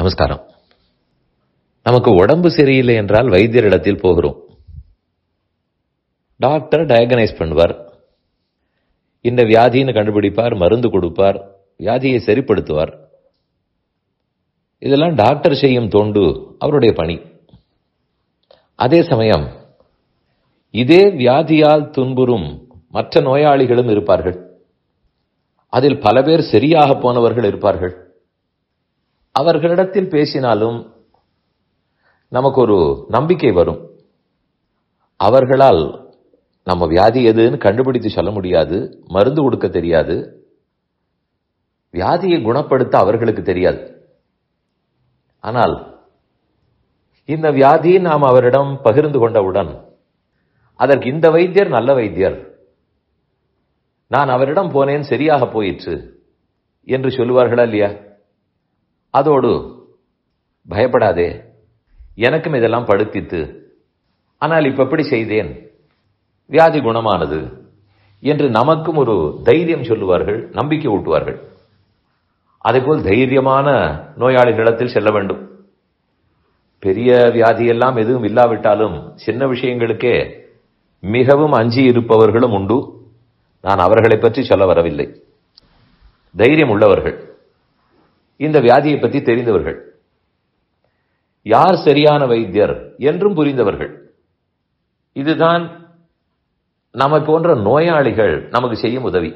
நமஸ்காரம் நமக்கு உடம்பு சரியில்லை என்றால் வைத்தியரிடத்தில் போகிறோம் டாக்டர் டயகனைஸ் பண்ணுவார் இந்த வியாதின்னு கண்டுபிடிப்பார் மருந்து கொடுப்பார் வியாதியை சரிப்படுத்துவார் இதெல்லாம் டாக்டர் செய்யும் தொண்டு அவருடைய பணி அதே சமயம் இதே வியாதியால் துன்புறும் மற்ற நோயாளிகளும் இருப்பார்கள் அதில் பல பேர் சரியாக போனவர்கள் இருப்பார்கள் அவர்களிடத்தில் பேசினாலும் நமக்கு ஒரு நம்பிக்கை வரும் அவர்களால் நம்ம வியாதி எதுன்னு கண்டுபிடித்து சொல்ல முடியாது மருந்து கொடுக்க தெரியாது வியாதியை குணப்படுத்த அவர்களுக்கு தெரியாது ஆனால் இந்த வியாதியை நாம் அவரிடம் பகிர்ந்து கொண்டவுடன் அதற்கு இந்த வைத்தியர் நல்ல வைத்தியர் நான் அவரிடம் போனேன் சரியாக போயிற்று என்று சொல்லுவார்களா இல்லையா அதோடு பயப்படாதே எனக்கும் இதெல்லாம் படுத்தித்து ஆனால் இப்ப எப்படி செய்தேன் வியாதி குணமானது என்று நமக்கும் ஒரு தைரியம் சொல்லுவார்கள் நம்பிக்கை ஊட்டுவார்கள் அதேபோல் தைரியமான நோயாளிகளிடத்தில் செல்ல வேண்டும் பெரிய வியாதியெல்லாம் எதுவும் இல்லாவிட்டாலும் சின்ன விஷயங்களுக்கே மிகவும் அஞ்சி இருப்பவர்களும் உண்டு நான் அவர்களை பற்றி சொல்ல வரவில்லை தைரியம் உள்ளவர்கள் இந்த வியாதியை பற்றி தெரிந்தவர்கள் யார் சரியான வைத்தியர் என்றும் புரிந்தவர்கள் இதுதான் நம்ம போன்ற நோயாளிகள் நமக்கு செய்யும் உதவி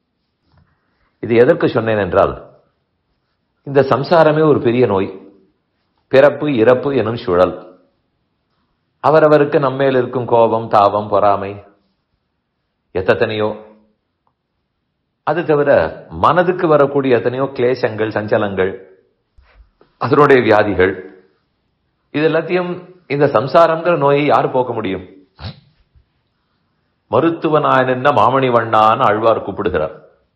இது எதற்கு சொன்னேன் என்றால் இந்த சம்சாரமே ஒரு பெரிய நோய் பிறப்பு இறப்பு எனும் சுழல் அவரவருக்கு நம்மேல் இருக்கும் கோபம் தாபம் பொறாமை எத்தனையோ அது தவிர மனதுக்கு வரக்கூடிய எத்தனையோ கிளேசங்கள் சஞ்சலங்கள் அதனுடைய வியாதிகள் இது எல்லாத்தையும் இந்த சம்சாரங்கிற நோயை யார் போக்க முடியும் மருத்துவனாயன மாமணி வண்ணான்னு ஆழ்வார் கூப்பிடுகிறார்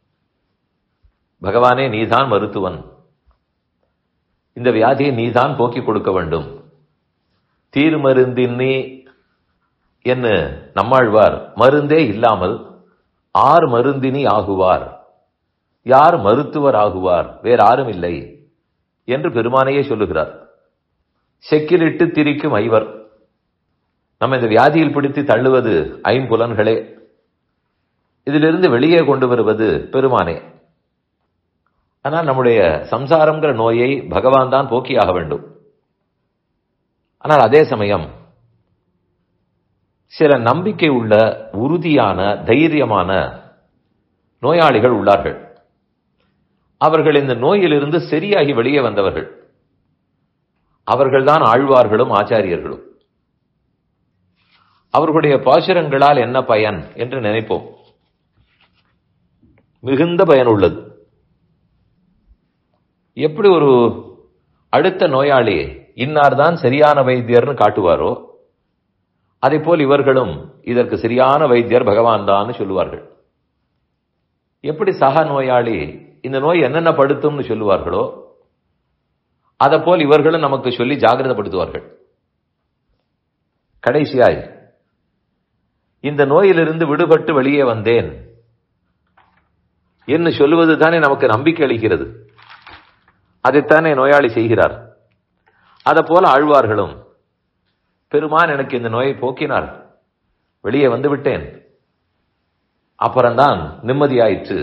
பகவானே நீதான் மருத்துவன் இந்த வியாதியை நீதான் போக்கி கொடுக்க வேண்டும் தீர்மருந்தின்னி என்ன நம்மாழ்வார் மருந்தே இல்லாமல் ஆர் மருந்தினி ஆகுவார் யார் மருத்துவர் ஆகுவார் வேற யாரும் இல்லை என்று பெருமானையே சொல்லுகிறார் செக்கிலிட்டு திரிக்கும் ஐவர் நம்ம இந்த வியாதியில் பிடித்து தள்ளுவது ஐம்புலன்களே இதிலிருந்து வெளியே கொண்டு வருவது பெருமானே ஆனால் நம்முடைய சம்சாரம்ங்கிற நோயை பகவான் தான் போக்கியாக வேண்டும் ஆனால் அதே சமயம் சில நம்பிக்கை உள்ள உறுதியான தைரியமான நோயாளிகள் உள்ளார்கள் அவர்கள் இந்த நோயிலிருந்து சரியாகி வெளியே வந்தவர்கள் அவர்கள்தான் ஆழ்வார்களும் ஆச்சாரியர்களும் அவர்களுடைய பாசுரங்களால் என்ன பயன் என்று நினைப்போம் மிகுந்த பயன் உள்ளது எப்படி ஒரு அடுத்த நோயாளி இன்னார் தான் சரியான வைத்தியர்னு காட்டுவாரோ அதே போல் இவர்களும் இதற்கு சரியான வைத்தியர் பகவான் தான் சொல்லுவார்கள் எப்படி சக நோயாளி இந்த நோய் என்னென்ன படுத்தும்னு சொல்லுவார்களோ அதை போல் இவர்களும் நமக்கு சொல்லி ஜாகிரதப்படுத்துவார்கள் கடைசியாய் இந்த நோயிலிருந்து விடுபட்டு வெளியே வந்தேன் என்று சொல்லுவது தானே நமக்கு நம்பிக்கை அளிக்கிறது அதைத்தானே நோயாளி செய்கிறார் அதை போல ஆழ்வார்களும் பெருமான் எனக்கு இந்த நோயை போக்கினார் வெளியே வந்து விட்டேன் அப்புறம்தான் நிம்மதியாயிற்று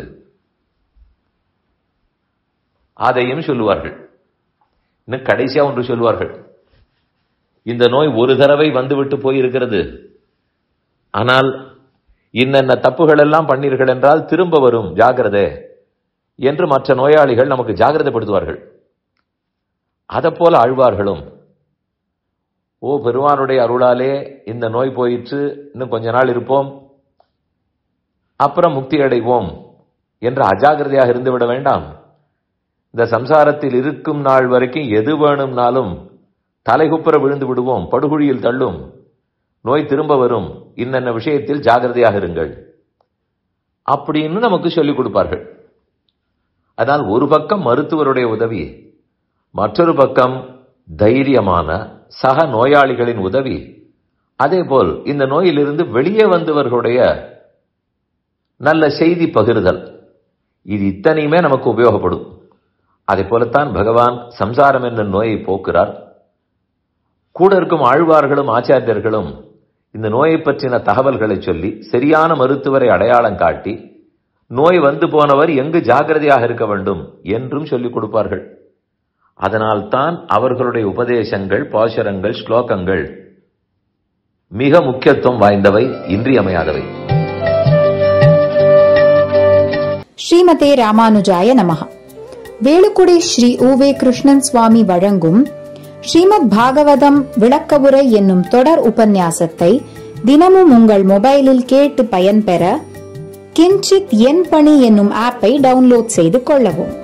அதையும் சொல்லுவார்கள் இன்னும் கடைசியா ஒன்று சொல்லுவார்கள் இந்த நோய் ஒரு தடவை வந்துவிட்டு போயிருக்கிறது ஆனால் இன்னென்ன தப்புகள் எல்லாம் பண்ணீர்கள் என்றால் திரும்ப வரும் ஜாகிரதை என்று மற்ற நோயாளிகள் நமக்கு ஜாகிரதைப்படுத்துவார்கள் அதை போல ஆழ்வார்களும் ஓ பெருமானுடைய அருளாலே இந்த நோய் போயிற்று இன்னும் கொஞ்ச நாள் இருப்போம் அப்புறம் முக்தி அடைவோம் என்று அஜாகிரதையாக இருந்துவிட வேண்டாம் இந்த சம்சாரத்தில் இருக்கும் நாள் வரைக்கும் எது வேணும்னாலும் தலைகுப்புற விழுந்து விடுவோம் படுகுழியில் தள்ளும் நோய் திரும்ப வரும் இன்னென்ன விஷயத்தில் ஜாகிரதையாக இருங்கள் அப்படின்னு நமக்கு சொல்லிக் கொடுப்பார்கள் அதனால் ஒரு பக்கம் மருத்துவருடைய உதவி மற்றொரு பக்கம் தைரியமான சக நோயாளிகளின் உதவி அதேபோல் இந்த நோயிலிருந்து வெளியே வந்தவர்களுடைய நல்ல செய்தி பகிர்தல் இது இத்தனையுமே நமக்கு உபயோகப்படும் அதை போலத்தான் பகவான் சம்சாரம் என்ற நோயை போக்குறார் கூட இருக்கும் ஆழ்வார்களும் ஆச்சாரியர்களும் இந்த நோயை பற்றின தகவல்களை சொல்லி சரியான மருத்துவரை அடையாளம் காட்டி நோய் வந்து போனவர் எங்கு ஜாகிரதையாக இருக்க வேண்டும் என்றும் சொல்லிக் கொடுப்பார்கள் அதனால்தான் அவர்களுடைய உபதேசங்கள் பாசுரங்கள் ஸ்லோகங்கள் மிக முக்கியத்துவம் வாய்ந்தவை இன்றியமையாதவை ஸ்ரீமதே ராமானுஜாய நமஹ வேலுக்குடி ஸ்ரீ உவே கிருஷ்ணன் சுவாமி வழங்கும் ஸ்ரீமத் பாகவதம் விளக்கவுரை என்னும் தொடர் உபன்யாசத்தை தினமும் உங்கள் மொபைலில் கேட்டு பயன்பெற கிஞ்சித் என் பணி என்னும் ஆப்பை டவுன்லோட் செய்து கொள்ளவும்